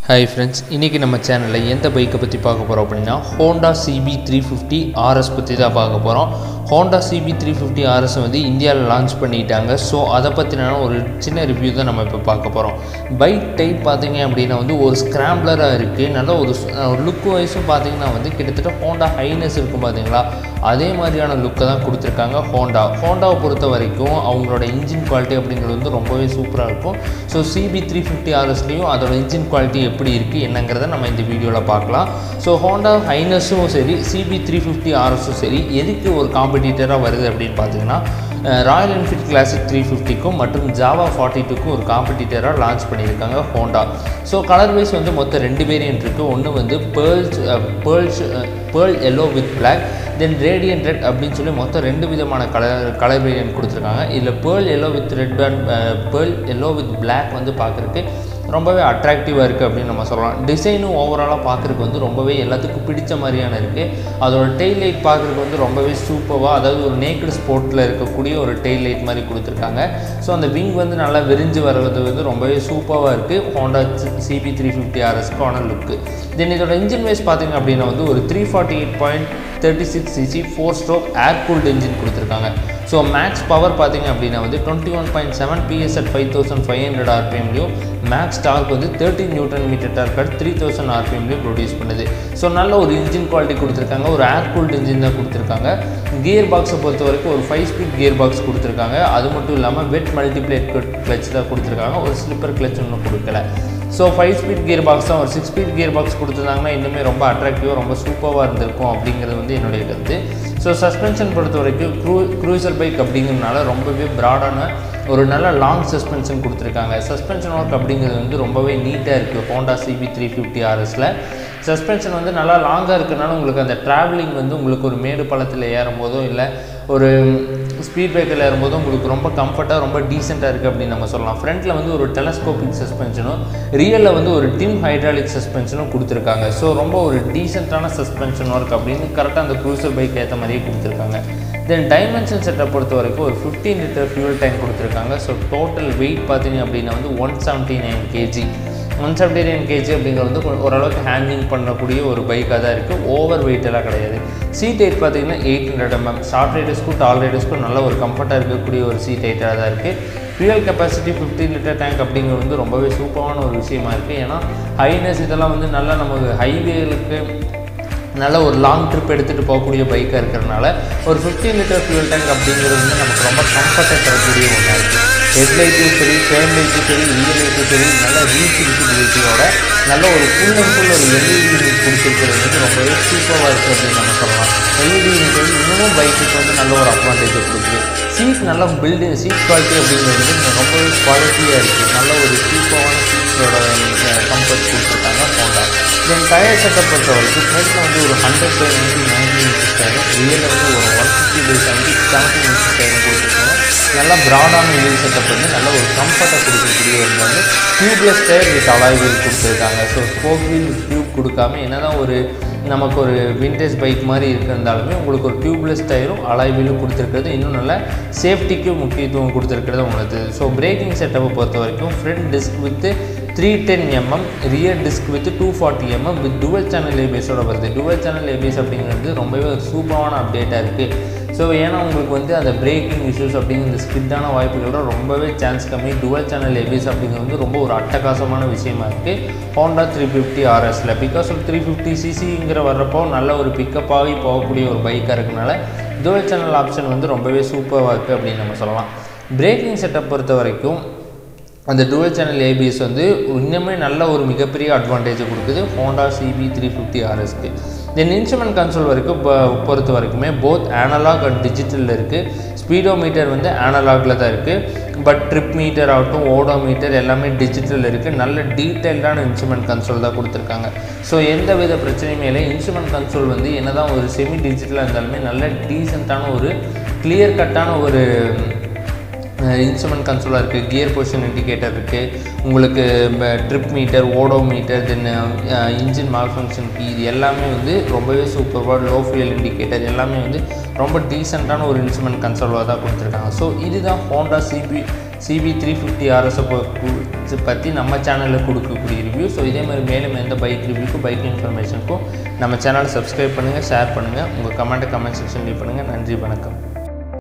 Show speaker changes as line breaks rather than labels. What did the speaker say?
hi friends இன்றைக்கி நம்ம சேனலில் எந்த பைக்கை பற்றி பார்க்க போகிறோம் அப்படின்னா Honda CB three fifty RS பற்றி தான் பார்க்க போகிறோம் Honda CB three fifty RS வந்து இந்தியாவில் லான்ச் பண்ணிட்டாங்க ஸோ அதை பற்றின ஒரு சின்ன ரிவ்யூ தான் நம்ம இப்போ பார்க்க போகிறோம் பைக் டைப் பார்த்தீங்க அப்படின்னா வந்து ஒரு ஸ்க்ராம்ப்லராக இருக்குது நல்ல ஒரு லுக் வைஸும் பார்த்தீங்கன்னா வந்து கிட்டத்தட்ட ஹோண்டா ஹைனஸ் இருக்கும் பார்த்தீங்களா அதே மாதிரியான லுக்கை தான் கொடுத்துருக்காங்க ஹோண்டா ஹோண்டாவை பொறுத்த வரைக்கும் அவங்களோட இன்ஜின் குவாலிட்டி அப்படிங்கிறது வந்து ரொம்பவே சூப்பராக இருக்கும் ஸோ சிபி த்ரீ ஃபிஃப்டி ஆர்எஸ்லேயும் அதோட இன்ஜின் குவாலிட்டி எப்படி இருக்குது என்னங்கிறத நம்ம இந்த வீடியோவில் பார்க்கலாம் ஸோ ஹோண்டா ஹைனஸும் சரி சிபி த்ரீ ஃபிஃப்டி ஆர்எஸும் சரி எதுக்கு ஒரு காம்படிட்டராக வருது அப்படின்னு பார்த்தீங்கன்னா ராயல் என்ஃபீல்ட் கிளாசிக் த்ரீ ஃபிஃப்டிக்கும் மற்றும் ஜாவா ஃபார்ட்டி டூக்கும் ஒரு காம்படிட்டராக லான்ச் பண்ணியிருக்காங்க ஹோண்டா ஸோ கலர் வைஸ் வந்து மொத்தம் ரெண்டு வேரியன்ட் இருக்குது ஒன்று வந்து pearls pearls pearl yellow with black then radiant red அப்படின்னு சொல்லி மொத்தம் ரெண்டு விதமான கலர் கலர் வேரியன்ட் கொடுத்துருக்காங்க இதில் pearl yellow with red and pearl yellow with black வந்து பார்க்குறதுக்கு ரொம்பவே அட்ராக்டிவாக இருக்குது அப்படின்னு நம்ம சொல்லலாம் டிசைனும் ஓவராலாக பார்க்குறதுக்கு வந்து ரொம்பவே எல்லாத்துக்கும் பிடிச்ச மாதிரியான இருக்குது அதோட டெய்ல் லைட் பார்க்குறதுக்கு வந்து ரொம்பவே சூப்பராக அதாவது ஒரு நேக்கடு ஸ்போர்ட்டில் இருக்கக்கூடிய ஒரு டெய்ல் லைட் மாதிரி கொடுத்துருக்காங்க ஸோ அந்த விங் வந்து நல்லா விரிஞ்சு வர்றது வந்து ரொம்பவே சூப்பராக இருக்குது ஹோண்டா சிபி த்ரீ ஃபிஃப்டி ஆர்எஸ்க்கான லுக்கு தென் இதோட இன்ஜின் வைஸ் பார்த்திங்க அப்படின்னா வந்து ஒரு three forty eight point thirty six CC four stroke air cooled engine கொடுத்துருக்காங்க ஸோ மேக்ஸ் பவர் பார்த்தீங்க அப்படின்னா வந்து twenty one point seven PS at five thousand five hundred ஆர்பிஎம்லையும் மேக்ஸ் டார்க் வந்து thirteen newton metre torque at three thousand ஆர்பிஎம்லையும் produce பண்ணுது so நல்ல ஒரு இன்ஜின் குவாலிட்டி கொடுத்துருக்காங்க ஒரு ஏர் கூல்டு இன்ஜின் தான் கொடுத்துருக்காங்க கியர் பாக்ஸை பொறுத்த வரைக்கும் ஒரு ஃபைவ் ஸ்பீட் கியர் பாக்ஸ் கொடுத்துருக்காங்க அது மட்டும் இல்லாமல் வெட் மல்டிப்ளேட் கிளச் தான் கொடுத்துருக்காங்க ஒரு ஸ்லிப்பர் கிளச் ஒன்றும் கொடுக்கல so five speed gearbox தான் ஒரு சிக்ஸ் ஸ்பீட் கியர் பாக்ஸ் கொடுத்துருந்தாங்கன்னா இன்னுமே ரொம்ப அட்ராக்டிவாக ரொம்ப சூப்பராக இருந்திருக்கும் அப்படிங்கிறது வந்து என்னுடைய கருத்து ஸோ சஸ்பென்ஷன் பொறுத்த வரைக்கும் க்ரூ க்ரூசர் பைக் அப்படிங்கிறதுனால ரொம்பவே ப்ராடான ஒரு நல்ல லாங் சஸ்பென்ஷன் கொடுத்துருக்காங்க சஸ்பென்ஷன் ஒர்க் அப்படிங்கிறது வந்து ரொம்பவே நீட்டாக இருக்குது ஹோண்டா சிபி த்ரீ ஃபிஃப்டி ஆர்எஸில் சஸ்பென்ஷன் வந்து நல்லா லாங்காக இருக்கிறனால உங்களுக்கு அந்த ட்ராவலிங் வந்து உங்களுக்கு ஒரு மேடு பள்ளத்தில் ஏறும் போதோ இல்லை ஒரு ஸ்பீட் பிரேக்கரில் ஏறும்போது உங்களுக்கு ரொம்ப கம்ஃபர்ட்டாக ரொம்ப டீசெண்டாக இருக்குது அப்படின்னு நம்ம சொல்லலாம் ஃப்ரண்ட்டில் வந்து ஒரு டெலஸ்கோபிக் சஸ்பென்ஷனும் ரியலில் வந்து ஒரு டிம் ஹைட்ராலிக் சஸ்பென்ஷனும் கொடுத்துருக்காங்க ஸோ ரொம்ப ஒரு டீசெண்டான சஸ்பென்ஷன் ஒர்க் அப்படின்னு கரெக்டாக அந்த க்ரூசர் பைக் ஏற்ற மாதிரியே கொடுத்துருக்காங்க தென் டைமென்ஷன் செட்டை பொறுத்த வரைக்கும் ஒரு ஃபிஃப்டீன் லிட்டர் ஃபியூல் டேங்க் கொடுத்துருக்காங்க ஸோ டோட்டல் வெயிட் பார்த்தீங்க அப்படின்னா வந்து one seventy nine KG one seventy nine KG அப்படிங்கிறது வந்து ஓரளவுக்கு ஹேண்டிங் பண்ணக்கூடிய ஒரு பைக்காக தான் இருக்குது ஓவர் வெயிட் எல்லாம் கிடையாது சீட் ஹைட் பார்த்தீங்கன்னா எயிட் ஹண்ட்ரட் எம்எம் ஷார்ட் ரைடர்ஸ்க்கும் டால் ரைடர்ஸ்க்கும் நல்ல ஒரு கம்ஃபர்ட்டாக இருக்கக்கூடிய ஒரு சீட் ஹைட்டாக தான் இருக்குது fuel capacity fifteen litre tank அப்படிங்கிறது வந்து ரொம்பவே சூப்பரான ஒரு விஷயமா இருக்குது ஏன்னா ஹைனஸ் இதெல்லாம் வந்து நல்லா நமக்கு ஹைவேலுக்கு நல்ல ஒரு லாங் ட்ரிப் எடுத்துகிட்டு போகக்கூடிய பைக்காக இருக்கிறனால ஒரு ஃபிஃப்டீன் லிட்டர் ஃபியூல் டேங்க் அப்படிங்கிறது வந்து நமக்கு ரொம்ப கம்ஃபர்ட்டாக தரக்கூடிய ஒன்றா இருக்குது ஹெட்லைட்டும் சரி ஃபேன் லைட்டும் சரி ரியல் லைட்டும் சரி நல்ல ரீச் விசிபிலிட்டியோட நல்ல ஒரு ஃபுல் அண்ட் ஃபுல் ஒரு எல்இடி யூனிட் கொடுத்துருக்கிறது வந்து ரொம்பவே சூப்பராக இருக்குது அப்படின்னு நம்ம சொல்லலாம் எல்இடி யூனிட் வந்து இன்னமும் பைக்குக்கு வந்து நல்ல ஒரு அட்வான்டேஜ் கொடுக்குது சீட் நல்ல பில்டு சீட் குவாலிட்டி அப்படிங்கிறது வந்து ரொம்பவே குவாலிட்டியாக இருக்குது நல்ல ஒரு சூப்பரான சீட்ஸோட கம்ஃபர்ட் கொடுத்துருக்காங்க ஹோண்டா தென் டயர் செட்டப் பொறுத்த வரைக்கும் ஃப்ரண்ட்டில் வந்து ஒரு hundred by ninety ninety inches டயரும் ரியலில் வந்து ஒரு one fifty by seventy seventy inches டயரும் கொடுத்துருக்காங்க நல்லா ப்ராடான வீல் செட்டப் வந்து நல்ல ஒரு கம்ஃபர்ட்டை கொடுக்கக்கூடிய ஒரு வந்து tubeless tyre with alloy wheel கொடுத்துருக்காங்க ஸோ ஸ்போக் வீல் டியூப் கொடுக்காம என்னதான் ஒரு நமக்கு ஒரு விண்டேஜ் பைக் மாதிரி இருக்கிறதாலுமே உங்களுக்கு ஒரு டியூப்லெஸ் டயரும் அலாய் வீலும் கொடுத்துருக்கிறது இன்னும் நல்ல சேஃப்டிக்கும் முக்கியத்துவம் கொடுத்துருக்கிறது உங்களுக்கு ஸோ பிரேக்கிங் செட்டப்பை பொறுத்த வரைக்கும் front disc with three ten MM rear disc with two forty MM with dual channel ஏபிஎஸோட வருது டுவல் சேனல் ஏபிஎஸ் அப்படிங்கிறது ரொம்பவே ஒரு சூப்பரான அப்டேட்டாக இருக்குது ஸோ ஏன்னா உங்களுக்கு வந்து அந்த பிரேக்கிங் இஷ்யூஸ் அப்படிங்கிற இந்த ஸ்கிட்டான வாய்ப்புகளோட ரொம்பவே சான்ஸ் கம்மி டுவல் சேனல் ஏபிஎஸ் அப்படிங்கிறது வந்து ரொம்ப ஒரு அட்டகாசமான விஷயமா இருக்குது ஹோண்டா த்ரீ ஃபிஃப்டி ஆர்எஸில் பிகாஸ் ஒரு த்ரீ ஃபிஃப்டி சிசிங்கிற வர்றப்போ நல்ல ஒரு பிக்கப் ஆகி போகக்கூடிய ஒரு பைக்காக இருக்கனால டுவல் சேனல் ஆப்ஷன் வந்து ரொம்பவே சூப்பராக இருக்குது அப்படின்னு நம்ம சொல்லலாம் பிரேக்கிங் செட்டப் பொறுத்த வரைக்கும் அந்த டுவல் சேனல் ஏபிஎஸ் வந்து இன்னுமே நல்ல ஒரு மிகப்பெரிய அட்வான்டேஜை கொடுக்குது ஹோண்டா சிபி த்ரீ ஃபிஃப்டி ஆர்எஸ்க்கு தென் இன்ஸ்ட்ருமெண்ட் கன்சோல் வரைக்கும் பொறுத்த வரைக்குமே போத் ஆனலாக் அண்ட் டிஜிட்டலில் இருக்குது ஸ்பீடோ மீட்டர் வந்து ஆனலாகில் தான் இருக்குது பட் ட்ரிப் மீட்டர் ஆகட்டும் ஓடோ மீட்டர் எல்லாமே டிஜிட்டல் இருக்குது நல்ல டீட்டெயில்டான இன்ஸ்ட்ருமெண்ட் கன்சோல் தான் கொடுத்துருக்காங்க ஸோ எந்த வித பிரச்சனையுமே இல்லை இன்ஸ்ட்ருமெண்ட் கன்சோல் வந்து என்ன தான் ஒரு செமி டிஜிட்டலாக இருந்தாலுமே நல்ல டீசெண்டான ஒரு கிளியர் கட்டான ஒரு இன்ஸ்ட்ருமெண்ட் கன்சோலாக இருக்குது கியர் பொசிஷன் இண்டிகேட்டர் இருக்குது உங்களுக்கு trip meter odometer then engine malfunction கீ இது எல்லாமே வந்து ரொம்பவே சூப்பராக லோ ஃபியல் இண்டிகேட்டர் எல்லாமே வந்து ரொம்ப டீசெண்டான ஒரு இன்ஸ்ட்ருமெண்ட் கன்சோலாக தான் கொடுத்துருக்காங்க ஸோ இதுதான் Honda CB CB three fifty ஆர்எஸை பற்றி பற்றி நம்ம சேனலில் கொடுக்கக்கூடிய ரிவ்யூ ஸோ இதே மாதிரி மேலும் எந்த பைக் ரிவ்யூக்கும் பைக் இன்ஃபர்மேஷனுக்கும் நம்ம சேனலை சப்ஸ்கிரைப் பண்ணுங்கள் ஷேர் பண்ணுங்கள் உங்கள் கமெண்ட்டை கமெண்ட் செக்ஷன் லீவ் பண்ணுங்கள் நன்றி வணக்கம்